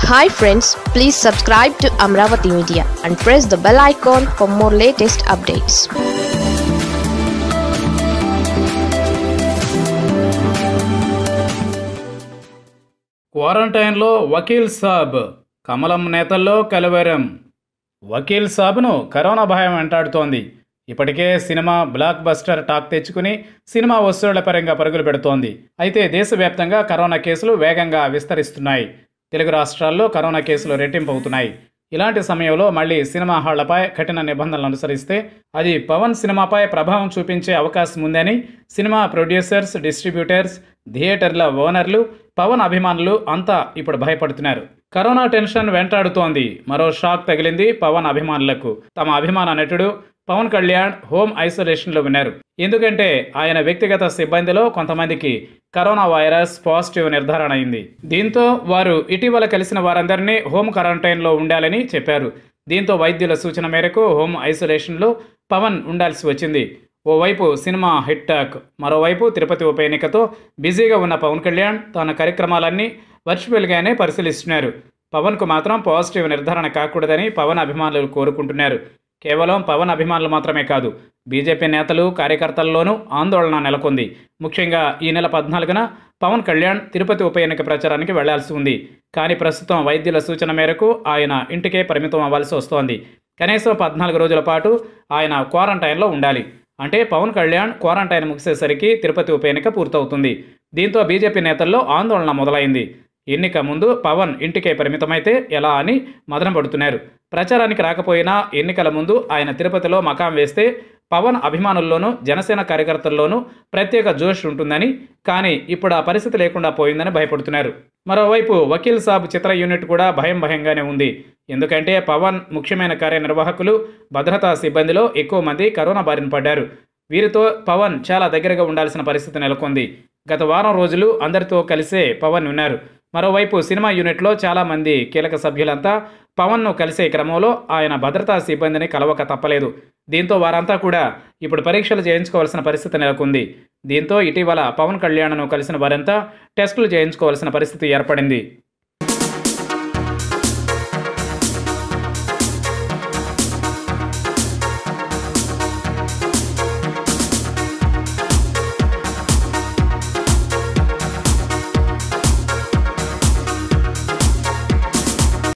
hi friends please subscribe to Amaravati media and press the bell icon for more latest updates క్వారంటైన్లో వకీల్ సాబ్ కమలం నేతల్లో కలవరం Vakeel సాబ్ను corona భయం వెంటాడుతోంది ఇప్పటికే సినిమా బ్లాక్ బస్టర్ టాక్ తెచ్చుకుని సినిమా వసూళ్ల పరంగా పరుగులు పెడుతోంది అయితే దేశవ్యాప్తంగా కరోనా కేసులు వేగంగా విస్తరిస్తున్నాయి తెలుగు రాష్ట్రాల్లో కరోనా కేసులు రెట్టింపు అవుతున్నాయి ఇలాంటి సమయంలో మళ్ళీ సినిమా హాళ్లపై కఠిన నిబంధనలు అనుసరిస్తే అది పవన్ సినిమాపై ప్రభావం చూపించే అవకాశం ఉందని సినిమా ప్రొడ్యూసర్స్ డిస్ట్రిబ్యూటర్స్ థియేటర్ల ఓనర్లు పవన్ అభిమానులు అంతా ఇప్పుడు భయపడుతున్నారు కరోనా టెన్షన్ వెంటాడుతోంది మరో షాక్ తగిలింది పవన్ అభిమానులకు తమ అభిమాన నటుడు పవన్ కళ్యాణ్ హోమ్ ఐసోలేషన్లో ఉన్నారు ఎందుకంటే ఆయన వ్యక్తిగత సిబ్బందిలో కొంతమందికి కరోనా వైరస్ పాజిటివ్ నిర్ధారణ అయింది దీంతో వారు ఇటీవల కలిసిన వారందరినీ హోమ్ క్వారంటైన్లో ఉండాలని చెప్పారు దీంతో వైద్యుల సూచన మేరకు హోమ్ ఐసోలేషన్లో పవన్ ఉండాల్సి వచ్చింది ఓవైపు సినిమా హిట్ టాక్ మరోవైపు తిరుపతి ఉప ఎన్నికతో బిజీగా ఉన్న పవన్ కళ్యాణ్ తన కార్యక్రమాలన్నీ వర్చువల్గానే పరిశీలిస్తున్నారు పవన్కు మాత్రం పాజిటివ్ నిర్ధారణ కాకూడదని పవన్ అభిమానులు కోరుకుంటున్నారు కేవలం పవన్ అభిమానులు మాత్రమే కాదు బీజేపీ నేతలు కార్యకర్తల్లోనూ ఆందోళన నెలకొంది ముఖ్యంగా ఈ నెల పద్నాలుగున పవన్ కళ్యాణ్ తిరుపతి ఉప ఎన్నిక ప్రచారానికి వెళ్లాల్సి ఉంది కానీ ప్రస్తుతం వైద్యుల సూచన మేరకు ఆయన ఇంటికే పరిమితం అవ్వాల్సి వస్తోంది కనీసం పద్నాలుగు రోజుల పాటు ఆయన క్వారంటైన్లో ఉండాలి అంటే పవన్ కళ్యాణ్ క్వారంటైన్ ముగిసేసరికి తిరుపతి ఉప ఎన్నిక పూర్తవుతుంది దీంతో బీజేపీ నేతల్లో ఆందోళన మొదలైంది ఎన్నిక ముందు పవన్ ఇంటికే పరిమితమైతే ఎలా అని మదన పడుతున్నారు ప్రచారానికి రాకపోయినా ఎన్నికల ముందు ఆయన తిరుపతిలో మకాం వేస్తే పవన్ అభిమానుల్లోనూ జనసేన కార్యకర్తల్లోనూ ప్రత్యేక జోష్ ఉంటుందని కానీ ఇప్పుడు ఆ పరిస్థితి లేకుండా పోయిందని భయపడుతున్నారు మరోవైపు వకీల్ సాబ్ చిత్ర యూనిట్ కూడా భయం భయంగానే ఉంది ఎందుకంటే పవన్ ముఖ్యమైన కార్యనిర్వాహకులు భద్రతా సిబ్బందిలో ఎక్కువ మంది కరోనా బారిన పడ్డారు వీరితో పవన్ చాలా దగ్గరగా ఉండాల్సిన పరిస్థితి నెలకొంది గత వారం రోజులు అందరితో కలిసే పవన్ ఉన్నారు మరోవైపు సినిమా యూనిట్లో చాలామంది కీలక సభ్యులంతా పవన్ను కలిసే క్రమంలో ఆయన భద్రతా సిబ్బందిని కలవక తప్పలేదు దీంతో వారంతా కూడా ఇప్పుడు పరీక్షలు చేయించుకోవాల్సిన పరిస్థితి నెలకొంది దీంతో ఇటీవల పవన్ కళ్యాణ్ను కలిసిన వారంతా టెస్టులు చేయించుకోవాల్సిన పరిస్థితి ఏర్పడింది